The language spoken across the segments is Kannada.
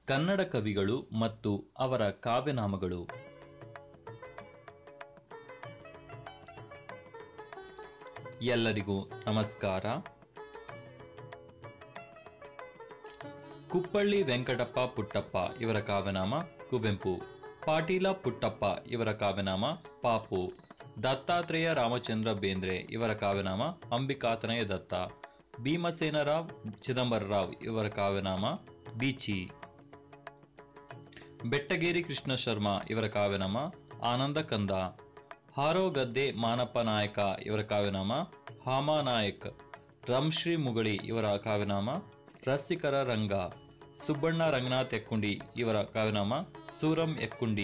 ಕನ್ನಡ ಕವಿಗಳು ಮತ್ತು ಅವರ ಕಾವ್ಯನಾಮಗಳು ಎಲ್ಲರಿಗೂ ನಮಸ್ಕಾರ ಕುಪ್ಪಳ್ಳಿ ವೆಂಕಟಪ್ಪ ಪುಟ್ಟಪ್ಪ ಇವರ ಕಾವ್ಯನಾಮ ಕುವೆಂಪು ಪಾಟೀಲ ಪುಟ್ಟಪ್ಪ ಇವರ ಕಾವ್ಯನಾಮ ಪಾಪು ದತ್ತಾತ್ರೇಯ ರಾಮಚಂದ್ರ ಬೇಂದ್ರೆ ಇವರ ಕಾವ್ಯನಾಮ ಅಂಬಿಕಾತನಯ ದತ್ತ ಭೀಮಸೇನರಾವ್ ಚಿದಂಬರರಾವ್ ಇವರ ಕಾವ್ಯನಾಮ ಬೀಚಿ ಬೆಟ್ಟಗೇರಿ ಕೃಷ್ಣ ಶರ್ಮಾ ಇವರ ಕಾವ್ಯನಾಮ ಆನಂದ ಕಂದ ಹಾರೋ ಗದ್ದೆ ಮಾನಪ್ಪ ನಾಯಕ ಇವರ ಕಾವ್ಯನಾಮ ಹಾಮಾ ನಾಯಕ್ ರಂಶ್ರೀ ಮುಗಳಿ ಇವರ ಕಾವ್ಯನಾಮ ರಸಿಕರ ರಂಗ ಸುಬ್ಬಣ್ಣ ರಂಗನಾಥ್ ಎಕ್ಕುಂಡಿ ಇವರ ಕಾವ್ಯನಾಮ ಸೂರಂ ಎಕ್ಕುಂಡಿ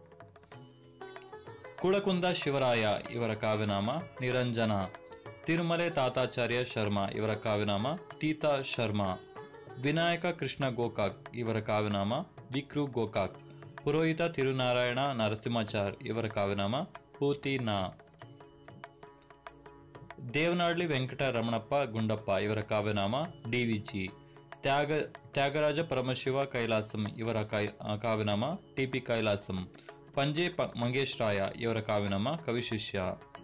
ಕುಳಕುಂದ ಶಿವರಾಯ ಇವರ ಕಾವ್ಯನಾಮ ನಿರಂಜನ ತಿರುಮಲೆ ತಾತಾಚಾರ್ಯ ಶರ್ಮಾ ಇವರ ಕಾವ್ಯನಾಮ ತೀತಾ ಶರ್ಮಾ ವಿನಾಯಕ ಕೃಷ್ಣ ಗೋಕಾಕ್ ಇವರ ಕಾವ್ಯನಾಮ ವಿಕ್ರು ಗೋಕಾಕ್ ಪುರೋಹಿತ ತಿರುನಾರಾಯಣ ನರಸಿಂಹಾಚಾರ್ ಇವರ ಕಾವ್ಯನಾಮ ಪೂತಿನಾ ದೇವನಾಡ್ಲಿ ವೆಂಕಟ ರಮಣಪ್ಪ ಗುಂಡಪ್ಪ ಇವರ ಕಾವ್ಯನಾಮ ಡಿವಿಜಿ ತ್ಯಾಗ ತ್ಯಾಗರಾಜ ಪರಮಶಿವ ಕೈಲಾಸಂ ಇವರ ಕೈ ಕಾವ್ಯನಾಮ ಟಿಪಿ ಕೈಲಾಸಂ ಪಂಜೆ ಪ ಮಂಗೇಶ್ ರಾಯ ಇವರ ಕಾವ್ಯನಾಮ ಕವಿಶಿಷ್ಯ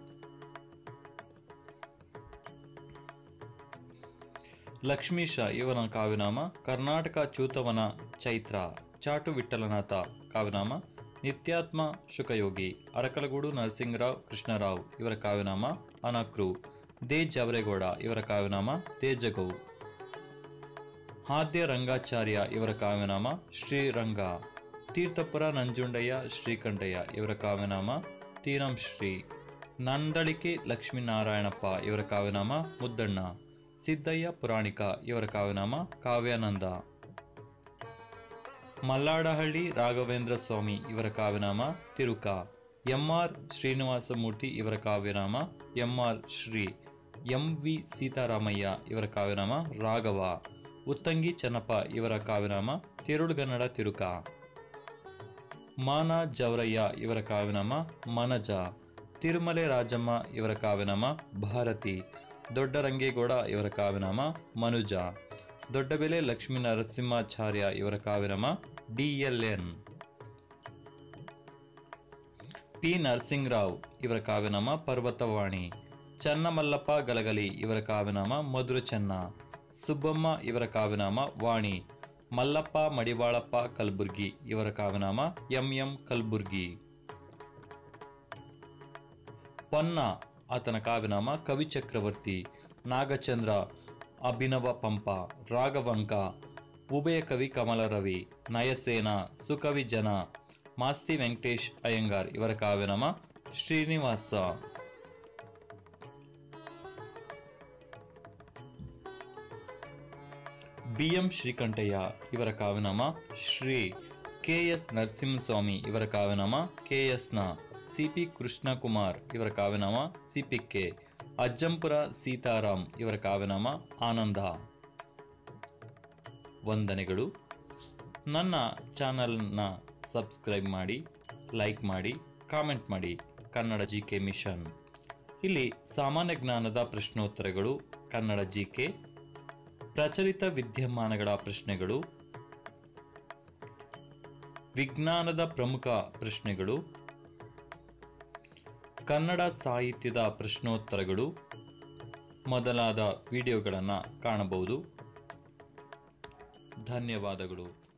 ಲಕ್ಷ್ಮೀಶ ಇವರ ಕಾವ್ಯನಾಮ ಕರ್ನಾಟಕ ಚೂತವನ ಚೈತ್ರ ಚಾಟು ವಿಠಲನಾಥ ಕಾವ್ಯನಾಮ ನಿತ್ಯಾತ್ಮ ಶುಕಯೋಗಿ ಅರಕಲಗೂಡು ನರಸಿಂಗರಾವ್ ಕೃಷ್ಣರಾವ್ ಇವರ ಕಾವ್ಯನಾಮ ಅನಕ್ರು ದೇ ಜವರೇಗೌಡ ಇವರ ಕಾವ್ಯನಾಮ ತೇಜಗೌ ಆದ್ಯ ರಂಗಾಚಾರ್ಯ ಇವರ ಕಾವ್ಯನಾಮ ಶ್ರೀರಂಗ ತೀರ್ಥಪುರ ನಂಜುಂಡಯ್ಯ ಶ್ರೀಕಂಠಯ್ಯ ಇವರ ಕಾವ್ಯನಾಮ ತೀರಂ ಶ್ರೀ ನಂದಳಿಕೆ ಲಕ್ಷ್ಮೀನಾರಾಯಣಪ್ಪ ಇವರ ಕಾವ್ಯನಾಮ ಮುದ್ದಣ್ಣ ಸಿದ್ದಯ್ಯ ಪುರಾಣಿಕ ಇವರ ಕಾವ್ಯನಾಮ ಕಾವ್ಯಾನಂದ ಮಲ್ಲಾಡಹಳ್ಳಿ ರಾಘವೇಂದ್ರ ಸ್ವಾಮಿ ಇವರ ಕಾವ್ಯನಾಮ ತಿರುಕ ಎಂಆರ್ ಶ್ರೀನಿವಾಸಮೂರ್ತಿ ಇವರ ಕಾವ್ಯನಾಮ MR Shri M V Sitaramaiah ಇವರ ಕಾವ್ಯನಾಮ ರಾಘವ ಉತ್ತಂಗಿ ಚೆನ್ನಪ್ಪ ಇವರ ಕಾವ್ಯನಾಮ ತಿರುಳುಗನ್ನಡ ತಿರುಕ ಮಾನ ಜವರಯ್ಯ ಇವರ ಕಾವ್ಯನಾಮ ಮನಜ ತಿರುಮಲೆ ರಾಜಮ್ಮ ಇವರ ಕಾವ್ಯನಾಮ ಭಾರತಿ ದೊಡ್ಡರಂಗೇಗೌಡ ಇವರ ಕಾವ್ಯನಾಮ ಮನುಜ ದೊಡ್ಡಬೆಲೆ ಲಕ್ಷ್ಮೀ ನರಸಿಂಹಾಚಾರ್ಯ ಇವರ ಕಾವ್ಯನಾಮ ಡಿಎಲ್ಎನ್ ಪಿ ನರಸಿಂಗರಾವ್ ಇವರ ಕಾವ್ಯನಾಮ ಪರ್ವತವಾಣಿ ಚನ್ನಮಲ್ಲಪ್ಪ ಗಲಗಲಿ ಇವರ ಕಾವ್ಯನಾಮ ಮಧುರ ಚೆನ್ನ ಸುಬ್ಬಮ್ಮ ಇವರ ಕಾವ್ಯನಾಮ ವಾಣಿ ಮಲ್ಲಪ್ಪ ಮಡಿವಾಳಪ್ಪ ಕಲಬುರ್ಗಿ ಇವರ ಕಾವ್ಯನಾಮ ಎಂ ಎಂ ಕಲಬುರ್ಗಿ ಪೊನ್ನ ಆತನ ಕಾವ್ಯನಾಮ ಕವಿ ಚಕ್ರವರ್ತಿ ನಾಗಚಂದ್ರ ಅಭಿನವ ಪಂಪ ರಾಘವಂಕ ಉಭಯ ಕವಿ ಕಮಲರವಿ ನಯಸೇನ ಸುಕವಿ ಜನ ಮಾಸ್ತಿ ವೆಂಕಟೇಶ್ ಅಯ್ಯಂಗಾರ್ ಇವರ ಕಾವ್ಯನಾಮ ಶ್ರೀನಿವಾಸ ಬಿ ಎಂ ಶ್ರೀಕಂಠಯ್ಯ ಇವರ ಕಾವ್ಯನಾಮ ಶ್ರೀ ಕೆ ಎಸ್ ನರಸಿಂಹಸ್ವಾಮಿ ಇವರ ಕಾವ್ಯನಾಮ ಕೆ ಎಸ್ನ ಸಿ ಪಿ ಕೃಷ್ಣಕುಮಾರ್ ಇವರ ಕಾವ್ಯನಾಮ C P K Ajjampura Sitaram ಇವರ ಕಾವ್ಯನಾಮ ಆನಂದ ವಂದನೆಗಳು ನನ್ನ ಚಾನಲ್ನ ಸಬ್ಸ್ಕ್ರೈಬ್ ಮಾಡಿ ಲೈಕ್ ಮಾಡಿ ಕಾಮೆಂಟ್ ಮಾಡಿ ಕನ್ನಡ ಜಿ ಕೆ ಮಿಷನ್ ಇಲ್ಲಿ ಸಾಮಾನ್ಯ ಜ್ಞಾನದ ಪ್ರಶ್ನೋತ್ತರಗಳು ಕನ್ನಡ ಜಿ ಕೆ ಪ್ರಚಲಿತ ವಿದ್ಯಮಾನಗಳ ಪ್ರಶ್ನೆಗಳು ವಿಜ್ಞಾನದ ಪ್ರಮುಖ ಪ್ರಶ್ನೆಗಳು ಕನ್ನಡ ಸಾಹಿತ್ಯದ ಪ್ರಶ್ನೋತ್ತರಗಳು ಮೊದಲಾದ ವಿಡಿಯೋಗಳನ್ನು ಕಾಣಬಹುದು ಧನ್ಯವಾದಗಳು